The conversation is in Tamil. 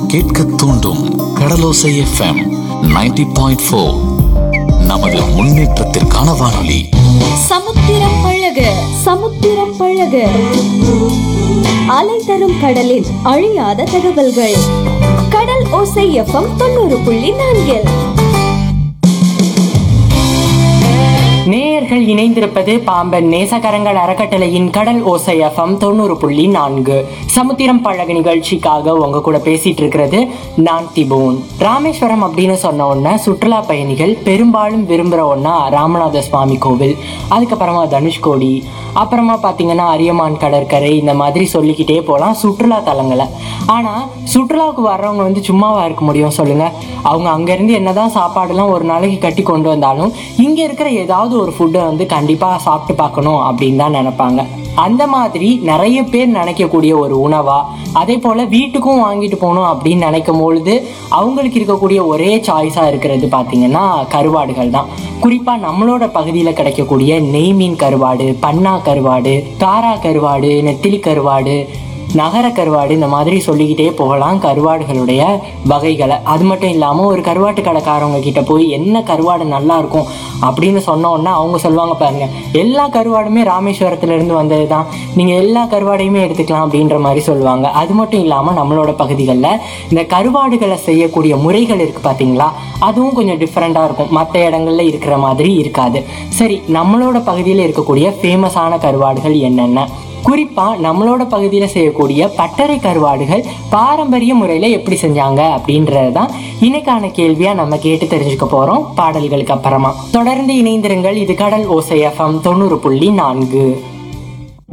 கேட்க தூண்டும் கடலோசை எஃப்எம் 90.4 பாயிண்ட் ஃபோர் நமது முன்னேற்றத்திற்கான வானொலி சமுத்திரம் பழக சமுத்திரம் பழக அலை தரும் கடலின் அழியாத தகவல்கள் கடல் ஓசை எஃப்எம் தொண்ணூறு புள்ளி நான்கில் நேயர்கள் இணைந்திருப்பது பாம்பன் நேசகரங்கள் அறக்கட்டளையின் கடல் ஓசை எஃப்எம் தொண்ணூறு புள்ளி நான்கு சமுத்திரம் பழக நிகழ்ச்சிக்காக உங்க கூட பேசிட்டு இருக்கிறது நான் திபோன் ராமேஸ்வரம் அப்படின்னு சொன்ன உடனே சுற்றுலா பயணிகள் பெரும்பாலும் விரும்புற ஒன்னா ராமநாத சுவாமி கோவில் அதுக்கப்புறமா தனுஷ்கோடி அப்புறமா பாத்தீங்கன்னா அரியமான் கடற்கரை இந்த மாதிரி சொல்லிக்கிட்டே போகலாம் சுற்றுலா தலங்களை ஆனா சுற்றுலாவுக்கு வர்றவங்க வந்து சும்மாவா இருக்க முடியும் சொல்லுங்க அவங்க அங்க இருந்து என்னதான் சாப்பாடுலாம் ஒரு நாளைக்கு கட்டி கொண்டு வந்தாலும் இங்க இருக்கிற ஏதாவது ஒரு ஃபுட்டை வந்து கண்டிப்பா சாப்பிட்டு பார்க்கணும் அப்படின்னு தான் நினைப்பாங்க அந்த மாதிரி நிறைய பேர் நினைக்கக்கூடிய ஒரு உணவா அதே போல வீட்டுக்கும் வாங்கிட்டு போகணும் அப்படின்னு நினைக்கும் பொழுது அவங்களுக்கு இருக்கக்கூடிய ஒரே சாய்ஸா இருக்கிறது பாத்தீங்கன்னா கருவாடுகள் தான் குறிப்பா நம்மளோட பகுதியில கிடைக்கக்கூடிய நெய் மீன் கருவாடு பன்னா கருவாடு காரா கருவாடு நெத்திலி கருவாடு நகர கருவாடு இந்த மாதிரி சொல்லிக்கிட்டே போகலாம் கருவாடுகளுடைய வகைகளை அது மட்டும் இல்லாமல் ஒரு கருவாட்டு கடைக்காரவங்க கிட்ட போய் என்ன கருவாடு நல்லா இருக்கும் அப்படின்னு சொன்னோன்னா அவங்க சொல்லுவாங்க பாருங்க எல்லா கருவாடுமே ராமேஸ்வரத்துல இருந்து வந்தது தான் நீங்க எல்லா கருவாடையுமே எடுத்துக்கலாம் அப்படின்ற மாதிரி சொல்லுவாங்க அது மட்டும் இல்லாம நம்மளோட பகுதிகளில் இந்த கருவாடுகளை செய்யக்கூடிய முறைகள் இருக்கு பாத்தீங்களா அதுவும் கொஞ்சம் டிஃப்ரெண்டா இருக்கும் மற்ற இடங்கள்ல இருக்கிற மாதிரி இருக்காது சரி நம்மளோட பகுதியில் இருக்கக்கூடிய ஃபேமஸான கருவாடுகள் என்னென்ன குறிப்பா நம்மளோட பகுதியில செய்யக்கூடிய பட்டறை கருவாடுகள் பாரம்பரிய முறையில எப்படி செஞ்சாங்க அப்படின்றது தான் இன்னைக்கான கேள்வியா நம்ம கேட்டு தெரிஞ்சுக்க போறோம் பாடல்களுக்கு அப்புறமா தொடர்ந்து இணைந்திருங்கள் இது கடல் ஓசை எஃப்எம் தொண்ணூறு புள்ளி நான்கு